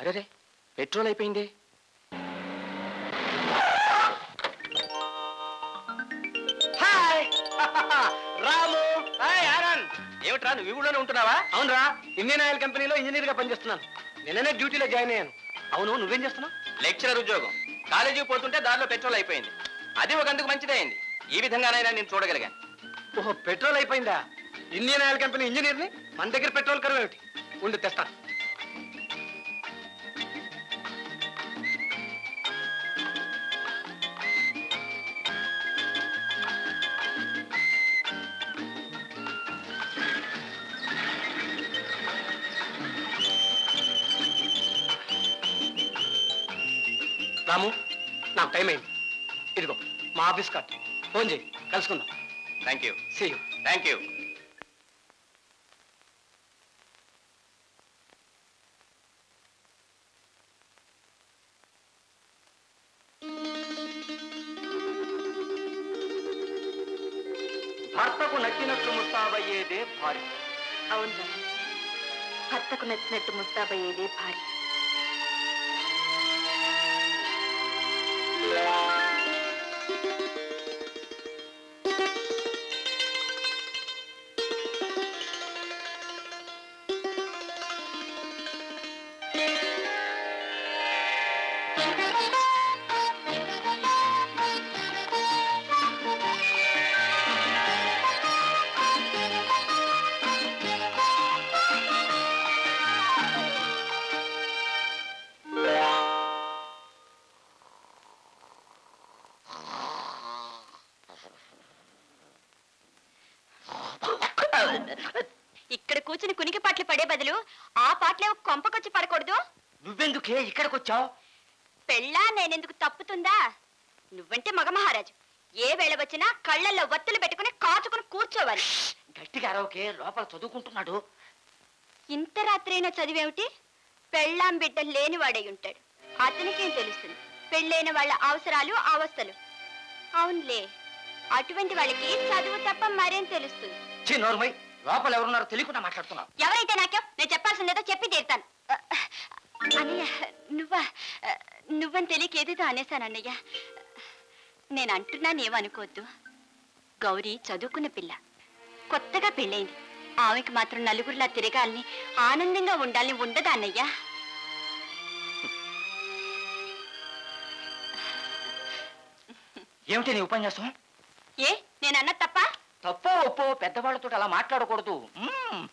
అరే పెట్రోల్ అయిపోయింది హాయ్ రాము హాయ్ ఆనంద్ ఏమిట్రా నువ్వు ఈ ఊళ్ళోనే ఉంటున్నావా అవునరా ఇండియన్ ఆయిల్ కంపెనీలో ఇంజనీర్ గా పనిచేస్తున్నాను నిన్ననే డ్యూటీలో జాయిన్ అయ్యాను అవును నువ్వేం చేస్తున్నావు లెక్చరర్ ఉద్యోగం కాలేజీకి పోతుంటే దారిలో పెట్రోల్ అయిపోయింది అది ఒక అందుకు మంచిదే అయింది ఈ విధంగానైనా నేను చూడగలిగాను ఓహో పెట్రోల్ అయిపోయిందా ఇండియన్ ఆయిల్ కంపెనీ ఇంజనీర్ని మన దగ్గర పెట్రోల్ కరువు ఏమిటి ఉండి తెస్తాను రాము నాకు టైం అయింది ఇదిగో మా ఆఫీస్ కార్డ్ ఫోన్ చేయి కలుసుకుందాం thank you see you thank you భర్తకు నచ్చినట్లు ముస్తాబయ్యేదే భార్య అవును భర్తకు నచ్చినట్టు ముస్తాబయ్యేదే భార్య ఇక్కడ కూర్చుని కునికి పాటలు పడే బదులు ఆ పాటలే ఒక కొంపకొచ్చి పడకూడదు నువ్వెందుకే ఇక్కడికి వచ్చావు పెళ్ళా నేనెందుకు తప్పుతుందా నువ్వంటే మగ మహారాజు ఏ వేళ వచ్చినా కళ్ళల్లో వత్తులు పెట్టుకుని కాచుకుని కూర్చోవాలి గట్టిగా అరవకే లోపల చదువుకుంటున్నాడు ఇంత రాత్రైనా చదివేమిటి పెళ్ళాం బిడ్డ లేనివాడై ఉంటాడు అతనికేం తెలుస్తుంది పెళ్ళైన వాళ్ళ అవసరాలు అవస్థలు అవునులే అటువంటి వాళ్ళకి చదువు తప్ప మరేం తెలుస్తుంది ఛీ నోర్మై లోపల ఎవరున్నారో తెలియకుండా మాట్లాడుతున్నావు ఎవరైతే నాకే నేను చెప్పాల్సిందేదో చెప్పి తీరుతాను అన్నయ్య నువ్వా నువ్వని తెలియక ఏదేదో అనేశాను అన్నయ్య నేను అంటున్నాను ఏమనుకోవద్దు గౌరీ చదువుకున్న పిల్ల కొత్తగా పెళ్ళైంది ఆమెకి మాత్రం నలుగురిలా తిరగాలని ఆనందంగా ఉండాలని ఉండదా అన్నయ్య ఏమిటి నీ ఉపన్యాసం ఏ నేను అన్న తప్ప తప్పో ఒప్పో పెద్దవాళ్ళతో అలా మాట్లాడకూడదు మ్మ్.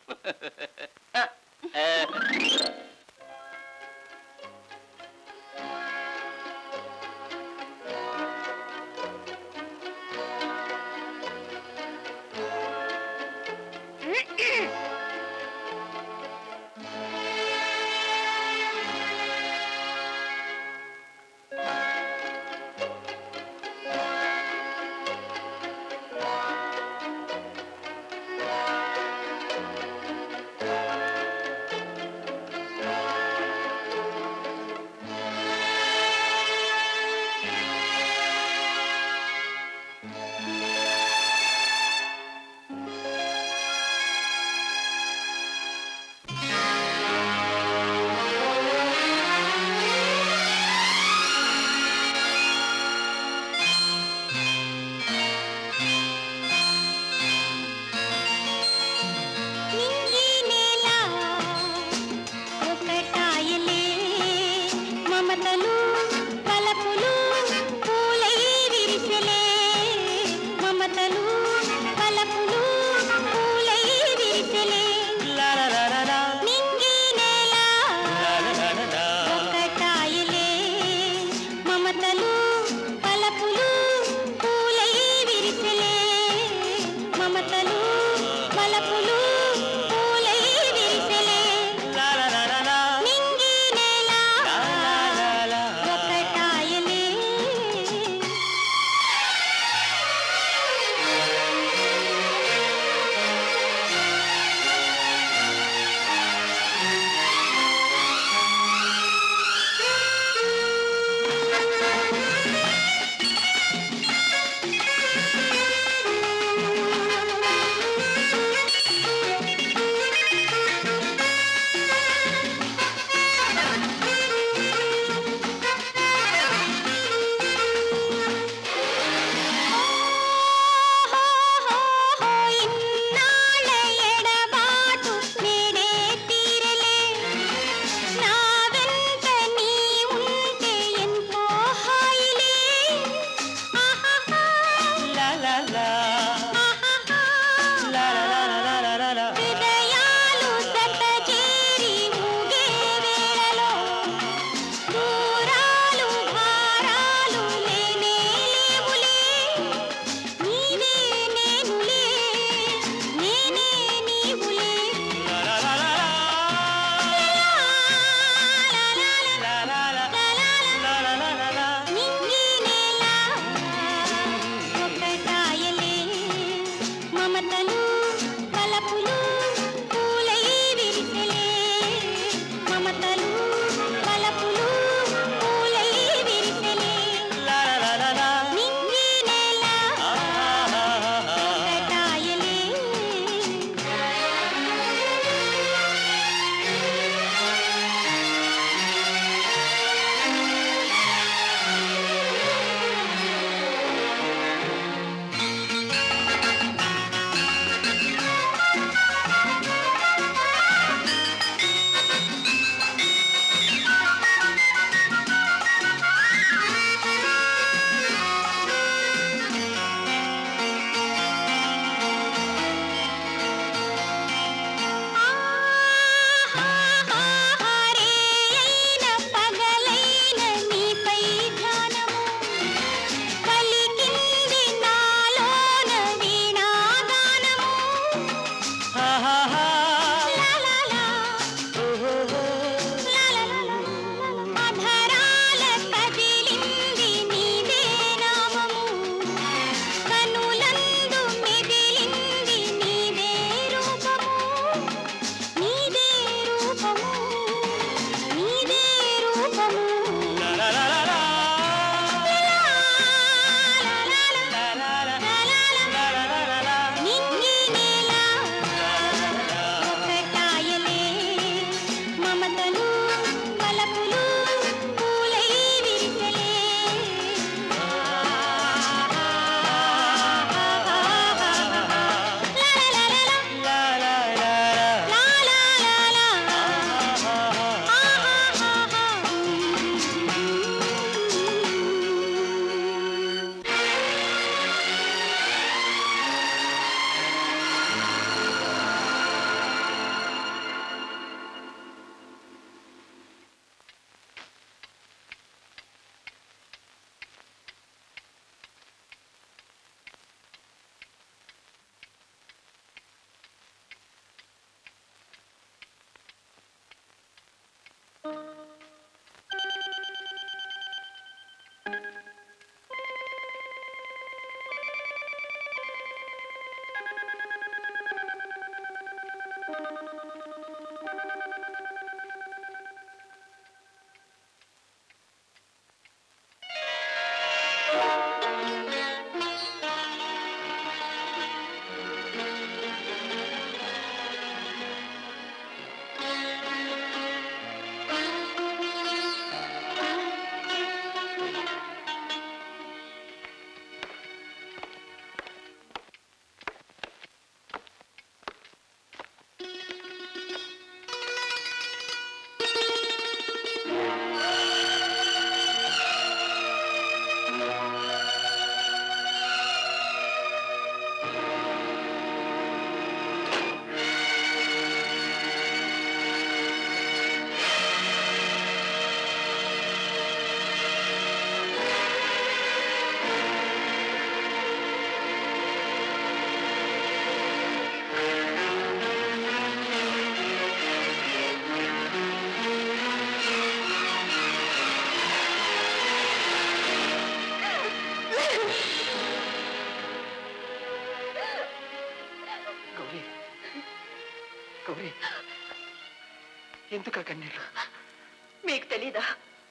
గౌరీ ఎందుకు ఆ కన్నీళ్ళు మీకు తెలీదా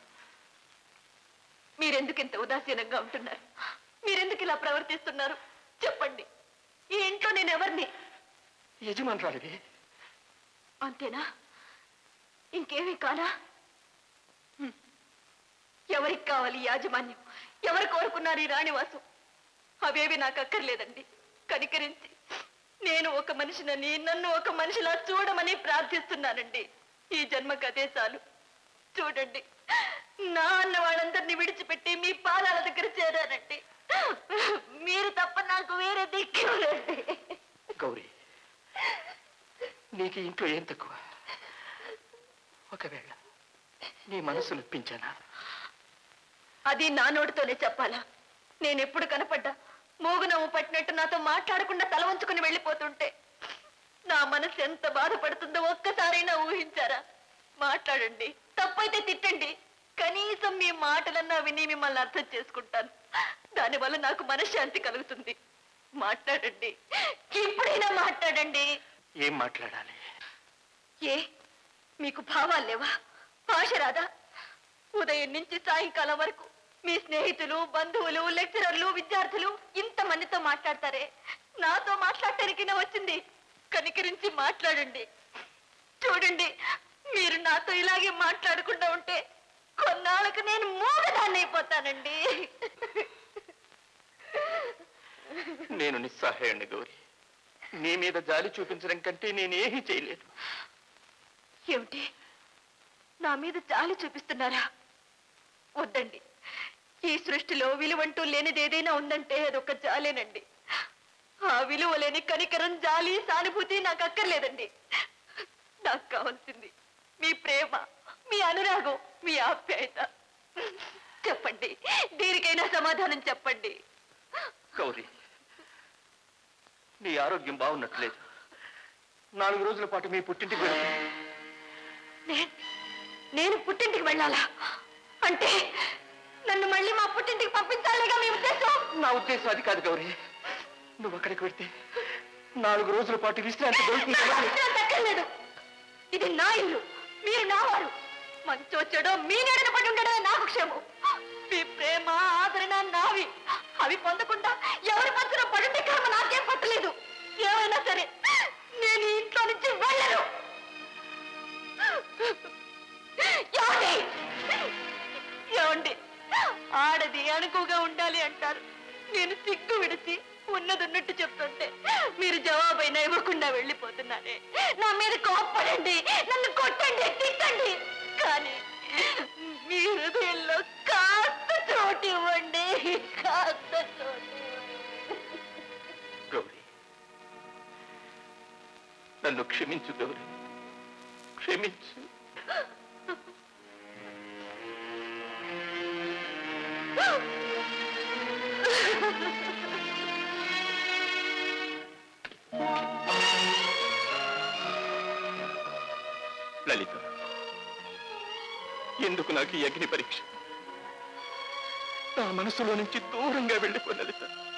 మీరెందుకు ఇంత ఉదాసీనంగా ఉంటున్నారు మీరెందుకు ఇలా ప్రవర్తిస్తున్నారు చెప్పండి ఈ ఇంట్లో నేను ఎవరిని యజమానురాలివి అంతేనా ఇంకేమీ కానా హ్మ్. ఎవరికి కావాలి ఈ యాజమాన్యం ఎవరు కోరుకున్నారు ఈ రాణివాసు అవేవి నాకు అక్కర్లేదండి కనికరించి నేను ఒక మనిషినని నన్ను ఒక మనిషిలా చూడమని ప్రార్థిస్తున్నానండి ఈ జన్మకు అదే చాలు చూడండి నా అన్న వాళ్ళందరినీ విడిచిపెట్టి మీ పాదాల దగ్గర చేరానండి మీరు తప్ప నాకు వేరే దిక్కేవారండి గౌరీ నీకు ఈ ఇంట్లో ఏం తక్కువ ఒకవేళ నీ మనసు నొప్పించానా అది నా నోటితోనే చెప్పాలా నేను ఎప్పుడు కనపడ్డా మూగునవ్వు పట్టినట్టు నాతో మాట్లాడకుండా తల వంచుకుని వెళ్ళిపోతుంటే నా మనసు ఎంత బాధపడుతుందో ఒక్కసారైనా ఊహించారా మాట్లాడండి తప్పైతే తిట్టండి కనీసం మీ మాటలన్నా విని మిమ్మల్ని అర్థం చేసుకుంటాను దానివల్ల నాకు మనశ్శాంతి కలుగుతుంది మాట్లాడండి ఇప్పుడైనా మాట్లాడండి ఏం మాట్లాడాలి ఏ మీకు భావాలు లేవా ఆశ రాదా ఉదయం నుంచి సాయంకాలం వరకు మీ స్నేహితులు బంధువులు లెక్చరర్లు విద్యార్థులు ఇంతమందితో మాట్లాడతారే నాతో మాట్లాడటానికి వచ్చింది కనికరించి మాట్లాడండి చూడండి మీరు నాతో ఇలాగే మాట్లాడకుండా ఉంటే కొన్నాళ్ళకు నేను మూగదాన్ని అయిపోతానండి నేను నిస్సహాయండి గౌరీ నీ మీద జాలి చూపించడం కంటే నేనేమీ చేయలేను ఏమిటి నా మీద జాలి చూపిస్తున్నారా వద్దండి ఈ సృష్టిలో విలువంటూ లేనిది ఏదైనా ఉందంటే అదొక జాలేనండి ఆ విలువ లేని కనికరం జాలి సానుభూతి నాకు అక్కర్లేదండి నాకు కావాల్సింది మీ ప్రేమ మీ అనురాగం మీ ఆప్యాయత చెప్పండి దేనికైనా సమాధానం చెప్పండి గౌరీ నీ ఆరోగ్యం బాగున్నట్లేదు నాలుగు రోజుల పాటు మీ పుట్టింటికి వెళ్తాను నేను నేను పుట్టింటికి వెళ్ళాలా అంటే నన్ను మళ్ళీ మా పుట్టింటికి పంపించాలిగా మీ ఉద్దేశం నా ఉద్దేశం అది కాదు గౌరీ నువ్వు అక్కడికి వెళ్తే నాలుగు రోజుల పాటు విశ్రాంతి దొరుకుతుంది నాకు కదా. విశ్రాంతి అక్కర్లేదు ఇది నా ఇల్లు మీరు నా వారు మంచో చెడో మీ నీడన పడి ఉండడమే నాకు క్షేమం మీ ప్రేమ ఆదరణ నావి అవి పొందకుండా ఎవరి మధ్యలో పడుండే కర్మ నాకేం పట్టలేదు ఏమైనా సరే నేను ఈ ఇంట్లో నుంచి వెళ్ళను ఏమండి ఏమండి ఆడది అణుకుగా ఉండాలి అంటారు నేను సిగ్గు విడిచి ఉన్నదున్నట్టు చెప్తుంటే మీరు జవాబైనా ఇవ్వకుండా వెళ్ళిపోతున్నారే నా మీద కోప్పడండి నన్ను కొట్టండి తిట్టండి కానీ మీ హృదయంలో కాస్త చోటు ఇవ్వండి కాస్త చోటు ఇవ్వండి. గౌరీ నన్ను క్షమించు గౌరీ క్షమించు లలిత ఎందుకు నాకు ఈ అగ్ని పరీక్ష నా మనసులో నుంచి దూరంగా వెళ్ళిపో లలిత